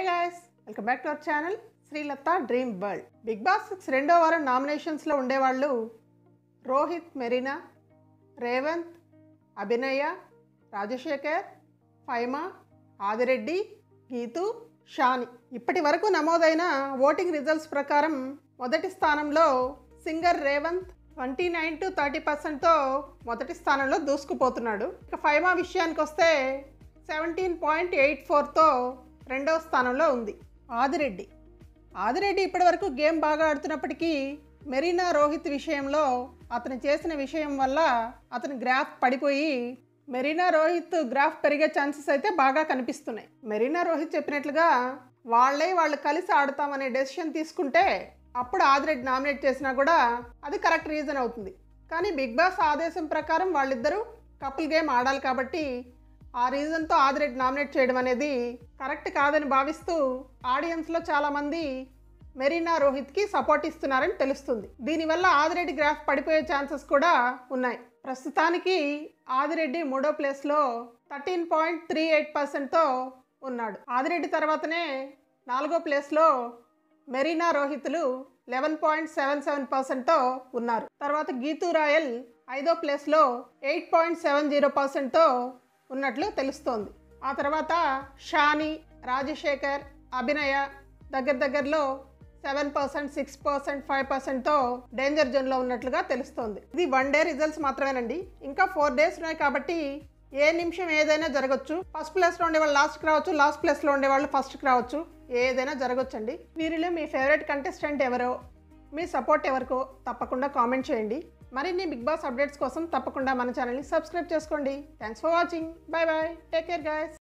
guys welcome back to our channel Srilatha dream world Bigg Boss six రెండో వారం నామినేషన్స్లో ఉండేవాళ్ళు రోహిత్ మెరీనా రేవంత్ అభినయ రాజశేఖర్ ఫైమా ఆదిరెడ్డి గీతు షాని ఇప్పటి వరకు నమోదైన ఓటింగ్ రిజల్ట్స్ ప్రకారం మొదటి స్థానంలో singer Revanth twenty nine to thirty పర్సెంట్తో మొదటి స్థానంలో దూసుకుపోతున్నాడు ఇక ఫైమా విషయానికి వస్తే సెవెంటీన్ పాయింట్ ఎయిట్ ఫోర్తో రెండవ స్థానంలో ఉంది ఆదిరెడ్డి ఆదిరెడ్డి ఇప్పటివరకు గేమ్ బాగా ఆడుతున్నప్పటికీ మెరీనా రోహిత్ విషయంలో అతను చేసిన విషయం వల్ల అతని గ్రాఫ్ పడిపోయి మెరీనా రోహిత్ గ్రాఫ్ పెరిగే ఛాన్సెస్ అయితే బాగా కనిపిస్తున్నాయి మెరీనా రోహిత్ చెప్పినట్లుగా వాళ్ళే వాళ్ళు కలిసి ఆడతామనే డెసిషన్ తీసుకుంటే అప్పుడు ఆదిరెడ్డి నామినేట్ చేసినా కూడా అది కరెక్ట్ రీజన్ అవుతుంది కానీ బిగ్ బాస్ ఆదేశం ప్రకారం వాళ్ళిద్దరూ కపుల్ గేమ్ ఆడాలి కాబట్టి ఆ రీజన్తో ఆదిరెడ్డి నామినేట్ చేయడం అనేది కరెక్ట్ కాదని భావిస్తూ ఆడియన్స్లో చాలామంది మెరీనా రోహిత్కి సపోర్ట్ ఇస్తున్నారని తెలుస్తుంది దీనివల్ల ఆదిరెడ్డి గ్రాఫ్ పడిపోయే ఛాన్సెస్ కూడా ఉన్నాయి ప్రస్తుతానికి ఆదిరెడ్డి మూడో ప్లేస్లో థర్టీన్ పాయింట్ త్రీ ఎయిట్ పర్సెంట్తో ఉన్నాడు ఆదిరెడ్డి తర్వాతనే నాలుగో ప్లేస్లో మెరీనా రోహిత్లు లెవెన్ పాయింట్ సెవెన్ సెవెన్ పర్సెంట్తో ఉన్నారు తర్వాత గీతూ రాయల్ ఐదో ప్లేస్లో ఎయిట్ పాయింట్ సెవెన్ జీరో పర్సెంట్తో ఉన్నట్లు తెలుస్తోంది ఆ తర్వాత షాని రాజశేఖర్ అభినయ దగ్గర దగ్గరలో seven percent six percent five పర్సెంట్తో డేంజర్ జోన్లో ఉన్నట్లుగా తెలుస్తోంది ఇది వన్ డే రిజల్ట్స్ మాత్రమేనండి ఇంకా ఫోర్ డేస్ ఉన్నాయి కాబట్టి ఏ నిమిషం ఏదైనా జరగచ్చు ఫస్ట్ ప్లేస్లో ఉండేవాళ్ళు లాస్ట్కి రావచ్చు లాస్ట్ ప్లేస్లో ఉండేవాళ్ళు ఫస్ట్కి రావచ్చు ఏదైనా జరగచ్చండి వీరిలో మీ ఫేవరెట్ కంటెస్టెంట్ ఎవరో మీ సపోర్ట్ ఎవరికో తప్పకుండా కామెంట్ చేయండి మరిన్ని బిగ్ బాస్ అప్డేట్స్ కోసం తప్పకుండా మన ఛానల్ని సబ్స్క్రైబ్ చేసుకోండి thanks for watching bye bye take care guys